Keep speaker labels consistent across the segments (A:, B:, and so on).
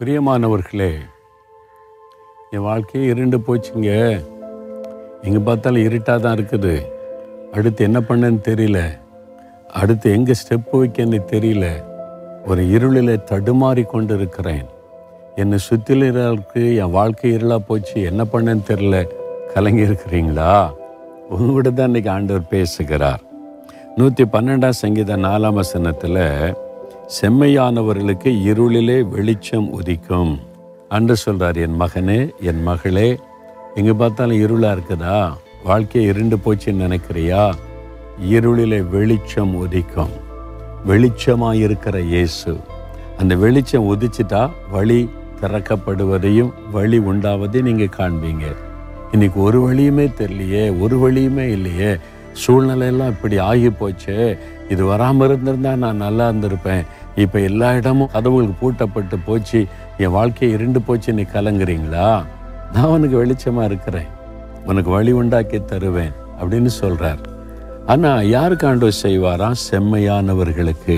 A: பிரியமானவர்களே என் வாழ்க்கையே இருண்டு போச்சுங்க எங்கே பார்த்தாலும் இருட்டாக தான் இருக்குது அடுத்து என்ன பண்ணேன்னு தெரியல அடுத்து எங்கே ஸ்டெப் வைக்கன்னு தெரியல ஒரு இருளில் தடுமாறி கொண்டு இருக்கிறேன் என்னை சுற்றிலுக்கு என் வாழ்க்கை இருளாக போச்சு என்ன பண்ணேன்னு தெரியல கலங்கி இருக்கிறீங்களா உங்ககிட்ட தான் இன்னைக்கு ஆண்டவர் பேசுகிறார் நூற்றி பன்னெண்டாம் சங்கீத நாலாம் வசனத்தில் செம்மையானவர்களுக்கு இருளிலே வெளிச்சம் உதிக்கும் அன்று சொல்றார் என் மகனே என் மகளே எங்கே பார்த்தாலும் இருளாக இருக்குதா வாழ்க்கை இருண்டு போச்சுன்னு நினைக்கிறியா இருளிலே வெளிச்சம் உதிக்கும் வெளிச்சமாக இருக்கிற இயேசு அந்த வெளிச்சம் உதிச்சிட்டா வழி திறக்கப்படுவதையும் வழி உண்டாவதையும் நீங்கள் காண்பீங்க இன்னைக்கு ஒரு வழியுமே தெரியலையே ஒரு வழியுமே இல்லையே சூழ்நிலையெல்லாம் இப்படி ஆகி போச்சே இது வராமல் இருந்திருந்தா நான் நல்லா இருந்திருப்பேன் இப்போ எல்லா இடமும் கதவுகளுக்கு பூட்டப்பட்டு போச்சு என் வாழ்க்கை இருண்டு போச்சு நீ கலங்குறீங்களா நான் உனக்கு வெளிச்சமாக இருக்கிறேன் உனக்கு வழி உண்டாக்கி தருவேன் அப்படின்னு சொல்கிறார் ஆனால் யாருக்கு ஆண்டவர் செய்வாரா செம்மையானவர்களுக்கு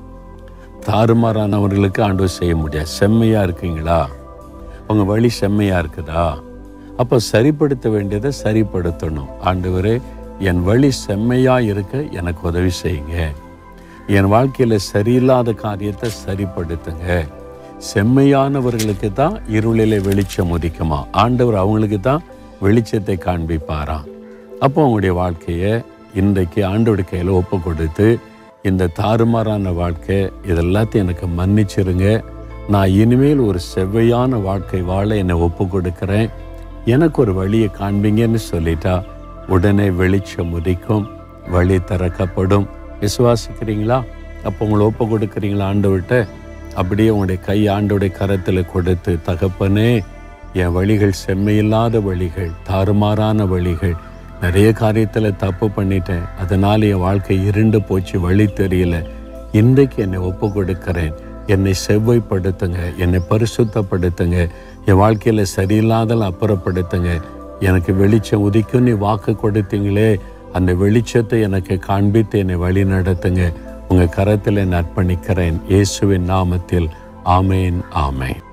A: தாறுமாறானவர்களுக்கு ஆண்டவர் செய்ய முடியாது செம்மையாக இருக்கீங்களா உங்கள் வழி செம்மையாக இருக்குதா அப்போ சரிப்படுத்த வேண்டியதை சரிப்படுத்தணும் ஆண்டவரே என் வழி செம்மையாக இருக்க எனக்கு உதவி செய்யுங்க என் வாழ்க்கையில் சரியில்லாத காரியத்தை சரிப்படுத்துங்க செம்மையானவர்களுக்கு தான் இருளிலே வெளிச்சம் உதிக்குமா ஆண்டவர் அவங்களுக்கு தான் வெளிச்சத்தை காண்பிப்பாராம் அப்போ அவங்களுடைய வாழ்க்கையை இன்றைக்கு ஆண்டோட கையில் ஒப்பு கொடுத்து இந்த தாறுமாறான வாழ்க்கை இதெல்லாத்தையும் எனக்கு மன்னிச்சிருங்க நான் இனிமேல் ஒரு செவ்வையான வாழ்க்கை வாழ என்னை ஒப்பு கொடுக்குறேன் எனக்கு ஒரு வழியை காண்பீங்கன்னு சொல்லிட்டா உடனே வெளிச்சம் உதிக்கும் வழி திறக்கப்படும் விசுவாசிக்கிறீங்களா அப்போ உங்களை ஒப்பு கொடுக்குறீங்களா ஆண்டவர்கிட்ட அப்படியே உங்களுடைய கை ஆண்டோடைய கரத்தில் கொடுத்து தகப்பனே என் வழிகள் செம்மையில்லாத வழிகள் தாறுமாறான வழிகள் நிறைய காரியத்தில் தப்பு பண்ணிட்டேன் அதனால் என் வாழ்க்கை இருண்டு போச்சு வழி தெரியல இன்றைக்கு என்னை ஒப்பு கொடுக்கிறேன் என்னை செவ்வைப்படுத்துங்க என்னை பரிசுத்தப்படுத்துங்க என் வாழ்க்கையில் சரியில்லாதல் அப்புறப்படுத்துங்க எனக்கு வெளிச்சம் உதிக்கும் நீ வாக்கு கொடுத்தீங்களே அந்த வெளிச்சத்தை எனக்கு காண்பித்து என்னை வழி நடத்துங்க உங்கள் கரத்தில் நான் அர்ப்பணிக்கிறேன் இயேசுவின் நாமத்தில் ஆமேன் ஆமேன்